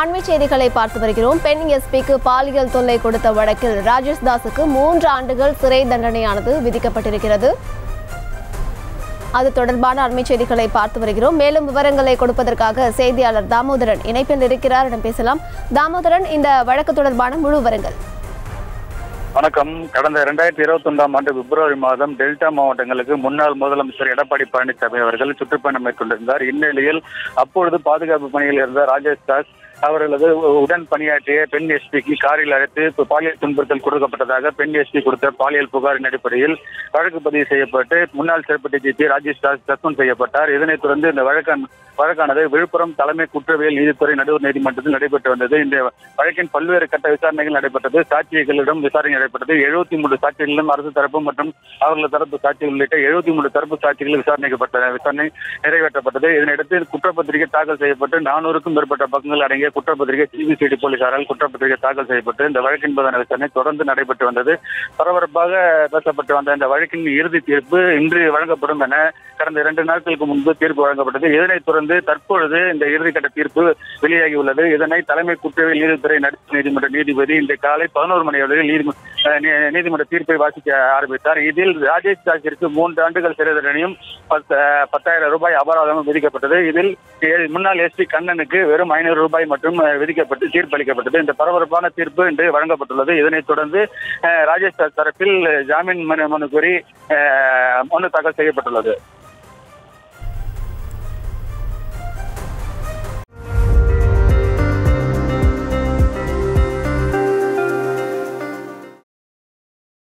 அண்மை செய்திகளை பார்த்து வருகிறோம் பெண் எஸ்பிக்கு பாலியல் தொல்லை கொடுத்த வழக்கில் ராஜேஷ் தாஸுக்கு மூன்று ஆண்டுகள் சிறை தண்டனையானது விதிக்கப்பட்டிருக்கிறது அது தொடர்பான அண்மை செய்திகளை பார்த்து வருகிறோம் மேலும் விவரங்களை கொடுப்பதற்காக செய்தியாளர் தாமோதரன் இணைப்பில் இருக்கிறார் இடம் பேசலாம் தாமோதரன் இந்த வழக்கு தொடர்பான முழு விவரங்கள் வணக்கம் கடந்த இரண்டாயிரத்தி இருபத்தி ஒன்றாம் ஆண்டு பிப்ரவரி மாதம் டெல்டா மாவட்டங்களுக்கு முன்னாள் முதலமைச்சர் எடப்பாடி பழனிசாமி அவர்கள் சுற்றுப்பயணம் மேற்கொண்டிருந்தார் இந்நிலையில் அப்பொழுது பாதுகாப்பு பணியில் இருந்த ராஜேஷ் தாஸ் அவர்களது உடன் பணியாற்றிய பெண் எஸ்பிக்கு காரில் அழைத்து இப்ப பாலியல் துன்புறுத்தல் கொடுக்கப்பட்டதாக பெண் எஸ்பி கொடுத்த பாலியல் புகாரின் அடிப்படையில் வழக்கு பதிவு செய்யப்பட்டு முன்னாள் சிறப்பு டிஜிபி ராஜேஷ் தாஸ் சஸ்பெண்ட் செய்யப்பட்டார் இதனைத் தொடர்ந்து இந்த வழக்கான வழக்கானது விழுப்புரம் தலைமை குற்றவியல் நீதித்துறை நடுவர் நீதிமன்றத்தில் நடைபெற்று வந்தது இந்த வழக்கின் பல்வேறு கட்ட விசாரணைகள் நடைபெற்றது சாட்சிகளிடம் விசாரணை நடைபெற்றது எழுபத்தி மூன்று சாட்சிகளிலும் அரசு தரப்பு மற்றும் அவர்களது தரப்பு சாட்சிகள் உள்ளிட்ட எழுபத்தி மூன்று தரப்பு சாட்சிகள் விசாரணைக்கப்பட்ட விசாரணை நிறைவேற்றப்பட்டது இதனையடுத்து குற்றப்பத்திரிகை தாக்கல் செய்யப்பட்டு நானூறுக்கும் மேற்பட்ட பக்கங்கள் அடங்கிய குற்றப்பத்திரிகை சிபிசிடி போலீசாரால் குற்றப்பத்திரிகை தாக்கல் செய்யப்பட்டு இந்த வழக்கின் மீதான விசாரணை தொடர்ந்து நடைபெற்று வந்தது பரபரப்பாக பேசப்பட்டு வந்த இந்த வழக்கின் இறுதி தீர்ப்பு இன்று வழங்கப்படும் என கடந்த இரண்டு நாட்களுக்கு முன்பு தீர்ப்பு வழங்கப்பட்டது இதனைத் தொடர்ந்து தற்பொழுது இந்த இறுதிக்கட்ட தீர்ப்பு வெளியாகியுள்ளது இதனை தலைமை குற்றவியல் நீதித்துறை நடுவர் நீதிமன்ற நீதிபதி இன்று காலை பதினோரு மணி அளவில் நீதி அஹ் நீ- நீதிமன்ற தீர்ப்பை வாசிக்க ஆரம்பித்தார் இதில் ராஜேஷ் தாஸிற்கு மூன்று ஆண்டுகள் சிறை தண்டனையும் பத்து- பத்தாயிரம் ரூபாய் அபராதமும் விதிக்கப்பட்டது இதில் ஏ- முன்னாள் எஸ்பி கண்ணனுக்கு வெறும் ஐநூறு ரூபாய் மட்டும் அஹ், விதிக்கப்பட்டு தீர்ப்பளிக்கப்பட்டது இந்த பரபரப்பான தீர்ப்பு இன்று வழங்கப்பட்டுள்ளது இதனைத் தொடர்ந்து அஹ், ராஜேஷ் தாஸ் தரப்பில் ஜாமீன் மனு மனு கோரி அஹ், மனு தாக்கல் செய்யப்பட்டுள்ளது